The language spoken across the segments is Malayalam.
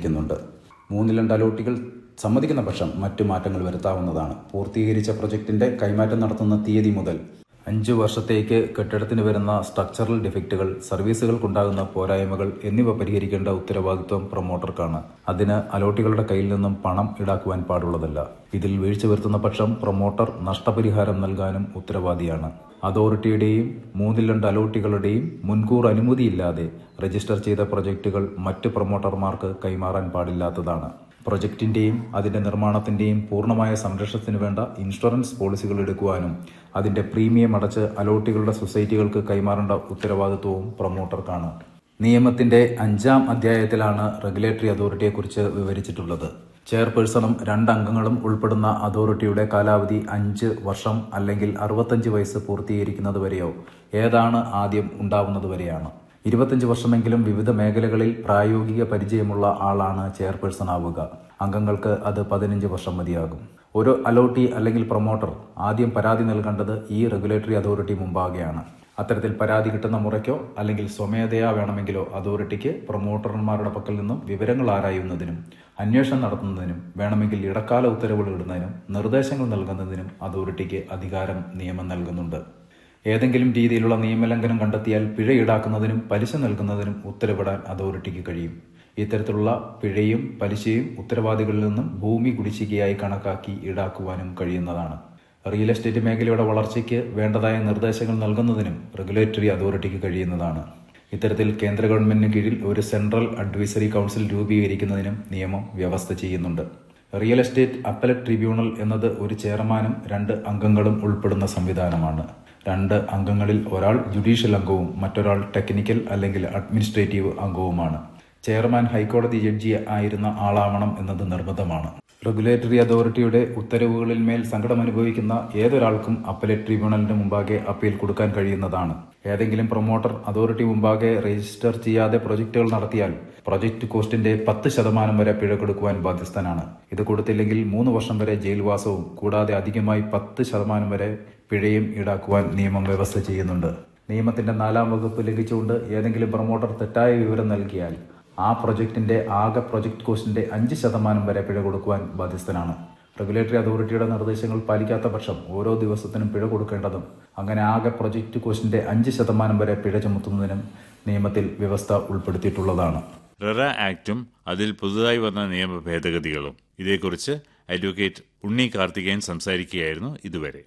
സമ്മതിക്കുന്നുണ്ട് മൂന്നിലണ്ട് അലോട്ടികൾ സമ്മതിക്കുന്ന പക്ഷം മറ്റു മാറ്റങ്ങൾ വരുത്താവുന്നതാണ് പൂർത്തീകരിച്ച പ്രൊജക്ടിന്റെ കൈമാറ്റം നടത്തുന്ന തീയതി മുതൽ അഞ്ചു വർഷത്തേക്ക് കെട്ടിടത്തിന് വരുന്ന സ്ട്രക്ചറൽ ഡിഫക്റ്റുകൾ സർവീസുകൾക്കുണ്ടാകുന്ന പോരായ്മകൾ എന്നിവ പരിഹരിക്കേണ്ട ഉത്തരവാദിത്വം പ്രൊമോട്ടർക്കാണ് അതിന് അലോട്ടികളുടെ കയ്യിൽ നിന്നും പണം ഈടാക്കുവാൻ പാടുള്ളതല്ല ഇതിൽ വീഴ്ച വരുത്തുന്ന പക്ഷം പ്രൊമോട്ടർ നഷ്ടപരിഹാരം നൽകാനും ഉത്തരവാദിയാണ് അതോറിറ്റിയുടെയും മൂന്നിൽ രണ്ട് അലോട്ടികളുടെയും മുൻകൂർ അനുമതിയില്ലാതെ രജിസ്റ്റർ ചെയ്ത പ്രൊജക്ടുകൾ മറ്റ് പ്രൊമോട്ടർമാർക്ക് കൈമാറാൻ പാടില്ലാത്തതാണ് പ്രൊജക്ടിന്റെയും അതിന്റെ നിർമ്മാണത്തിന്റെയും പൂർണ്ണമായ സംരക്ഷണത്തിന് വേണ്ട ഇൻഷുറൻസ് പോളിസികൾ എടുക്കുവാനും അതിന്റെ പ്രീമിയം അടച്ച് അലോട്ടികളുടെ സൊസൈറ്റികൾക്ക് കൈമാറേണ്ട ഉത്തരവാദിത്വവും പ്രൊമോട്ടർക്കാണ് നിയമത്തിന്റെ അഞ്ചാം അധ്യായത്തിലാണ് റെഗുലേറ്ററി അതോറിറ്റിയെക്കുറിച്ച് വിവരിച്ചിട്ടുള്ളത് ചെയർപേഴ്സണും രണ്ടംഗങ്ങളും ഉൾപ്പെടുന്ന അതോറിറ്റിയുടെ കാലാവധി അഞ്ച് വർഷം അല്ലെങ്കിൽ അറുപത്തഞ്ച് വയസ്സ് പൂർത്തീകരിക്കുന്നത് വരെയോ ഏതാണ് ആദ്യം ഉണ്ടാവുന്നത് വരെയാണ് ഇരുപത്തഞ്ച് വർഷമെങ്കിലും വിവിധ മേഖലകളിൽ പ്രായോഗിക പരിചയമുള്ള ആളാണ് ചെയർപേഴ്സൺ ആവുക അംഗങ്ങൾക്ക് അത് പതിനഞ്ച് വർഷം മതിയാകും ഒരു അലോട്ടി അല്ലെങ്കിൽ പ്രൊമോട്ടർ ആദ്യം പരാതി നൽകേണ്ടത് ഈ റെഗുലേറ്ററി അതോറിറ്റി മുമ്പാകെയാണ് അത്തരത്തിൽ പരാതി കിട്ടുന്ന മുറയ്ക്കോ അല്ലെങ്കിൽ സ്വമേധയാ വേണമെങ്കിലോ അതോറിറ്റിക്ക് പ്രൊമോട്ടർമാരുടെ പക്കൽ നിന്നും വിവരങ്ങൾ ആരായുന്നതിനും അന്വേഷണം നടത്തുന്നതിനും വേണമെങ്കിൽ ഇടക്കാല ഉത്തരവുകൾ ഇടുന്നതിനും നിർദ്ദേശങ്ങൾ നൽകുന്നതിനും അതോറിറ്റിക്ക് അധികാരം നിയമം നൽകുന്നുണ്ട് ഏതെങ്കിലും രീതിയിലുള്ള നിയമലംഘനം കണ്ടെത്തിയാൽ പിഴ ഈടാക്കുന്നതിനും പലിശ നൽകുന്നതിനും ഉത്തരവിടാൻ അതോറിറ്റിക്ക് കഴിയും ഇത്തരത്തിലുള്ള പിഴയും പലിശയും ഉത്തരവാദികളിൽ നിന്നും ഭൂമി കുടിശ്ശികയായി കണക്കാക്കി ഈടാക്കുവാനും കഴിയുന്നതാണ് റിയൽ എസ്റ്റേറ്റ് മേഖലയുടെ വളർച്ചയ്ക്ക് വേണ്ടതായ നിർദ്ദേശങ്ങൾ നൽകുന്നതിനും റെഗുലേറ്ററി അതോറിറ്റിക്ക് കഴിയുന്നതാണ് ഇത്തരത്തിൽ കേന്ദ്ര ഗവൺമെന്റിന് കീഴിൽ ഒരു സെൻട്രൽ അഡ്വൈസറി കൗൺസിൽ രൂപീകരിക്കുന്നതിനും നിയമം വ്യവസ്ഥ ചെയ്യുന്നുണ്ട് റിയൽ എസ്റ്റേറ്റ് അപ്പലറ്റ് ട്രിബ്യൂണൽ എന്നത് ഒരു ചെയർമാനും രണ്ട് അംഗങ്ങളും ഉൾപ്പെടുന്ന സംവിധാനമാണ് രണ്ട് അംഗങ്ങളിൽ ഒരാൾ ജുഡീഷ്യൽ അംഗവും മറ്റൊരാൾ ടെക്നിക്കൽ അല്ലെങ്കിൽ അഡ്മിനിസ്ട്രേറ്റീവ് അംഗവുമാണ് ചെയർമാൻ ഹൈക്കോടതി ജഡ്ജി ആയിരുന്ന ആളാവണം എന്നത് നിർബന്ധമാണ് റെഗുലേറ്ററി അതോറിറ്റിയുടെ ഉത്തരവുകളിൽ മേൽ സങ്കടം അനുഭവിക്കുന്ന ഏതൊരാൾക്കും അപ്പലേറ്റ് ട്രിബ്യൂണലിന് മുമ്പാകെ അപ്പീൽ കൊടുക്കാൻ കഴിയുന്നതാണ് ഏതെങ്കിലും പ്രൊമോട്ടർ അതോറിറ്റി മുമ്പാകെ രജിസ്റ്റർ ചെയ്യാതെ പ്രൊജക്ടുകൾ നടത്തിയാൽ പ്രൊജക്ട് കോസ്റ്റിന്റെ പത്ത് ശതമാനം വരെ പിഴ കൊടുക്കുവാൻ ബാധ്യസ്ഥനാണ് ഇത് കൊടുത്തില്ലെങ്കിൽ മൂന്ന് വർഷം വരെ ജയിൽവാസവും കൂടാതെ അധികമായി പത്ത് ശതമാനം വരെ പിഴയും ഈടാക്കുവാൻ നിയമം വ്യവസ്ഥ ചെയ്യുന്നുണ്ട് നിയമത്തിന്റെ നാലാം വകുപ്പ് ലംഘിച്ചുകൊണ്ട് ഏതെങ്കിലും പ്രൊമോട്ടർ തെറ്റായ വിവരം നൽകിയാൽ ആ പ്രൊജക്ടിന്റെ ആകെ പ്രൊജക്ട് കോസ്റ്റിന്റെ അഞ്ച് ശതമാനം വരെ പിഴ കൊടുക്കുവാൻ ബാധ്യസ്ഥനാണ് റെഗുലേറ്ററി അതോറിറ്റിയുടെ നിർദ്ദേശങ്ങൾ പാലിക്കാത്ത പക്ഷം ഓരോ ദിവസത്തിനും പിഴ കൊടുക്കേണ്ടതും അങ്ങനെ ആകെ പ്രൊജക്ട് കോസ്റ്റിന്റെ അഞ്ച് ശതമാനം വരെ പിഴ ചുമത്തുന്നതിനും നിയമത്തിൽ വ്യവസ്ഥ ഉൾപ്പെടുത്തിയിട്ടുള്ളതാണ് റെറ ആക്ടും അതിൽ പുതുതായി വന്ന നിയമ ഭേദഗതികളും ഇതേക്കുറിച്ച് അഡ്വക്കേറ്റ് ഉണ്ണി കാർത്തികേയൻ സംസാരിക്കുകയായിരുന്നു ഇതുവരെ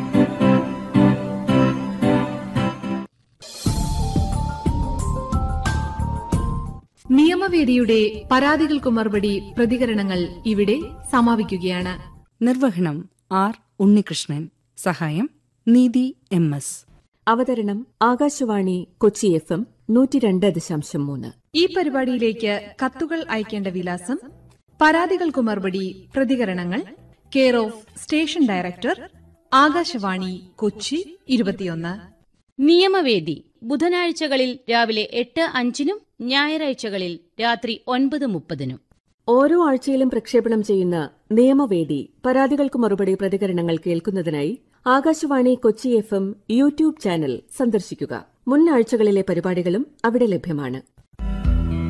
നിയമവേദിയുടെ പരാതികൾക്ക് മറുപടി പ്രതികരണങ്ങൾ ഇവിടെ സമാപിക്കുകയാണ് നിർവഹണം ആർ ഉണ്ണികൃഷ്ണൻ സഹായം നീതി എം എസ് അവതരണം ആകാശവാണി കൊച്ചി എഫ് എം നൂറ്റി രണ്ട് ദശാംശം മൂന്ന് ഈ പരിപാടിയിലേക്ക് കത്തുകൾ അയക്കേണ്ട വിലാസം പരാതികൾക്ക് മറുപടി പ്രതികരണങ്ങൾ care of station director Akashvani Kochi ഇരുപത്തിയൊന്ന് നിയമവേദി ബുധനാഴ്ചകളിൽ രാവിലെ എട്ട് അഞ്ചിനും ഞായറാഴ്ചകളിൽ രാത്രി ഒൻപത് മുപ്പതിനും ഓരോ ആഴ്ചയിലും പ്രക്ഷേപണം ചെയ്യുന്ന നിയമവേദി പരാതികൾക്ക് മറുപടി പ്രതികരണങ്ങൾ കേൾക്കുന്നതിനായി Akashvani Kochi F M YouTube channel സന്ദർശിക്കുക മുൻ ആഴ്ചകളിലെ പരിപാടികളും അവിടെ ലഭ്യമാണ്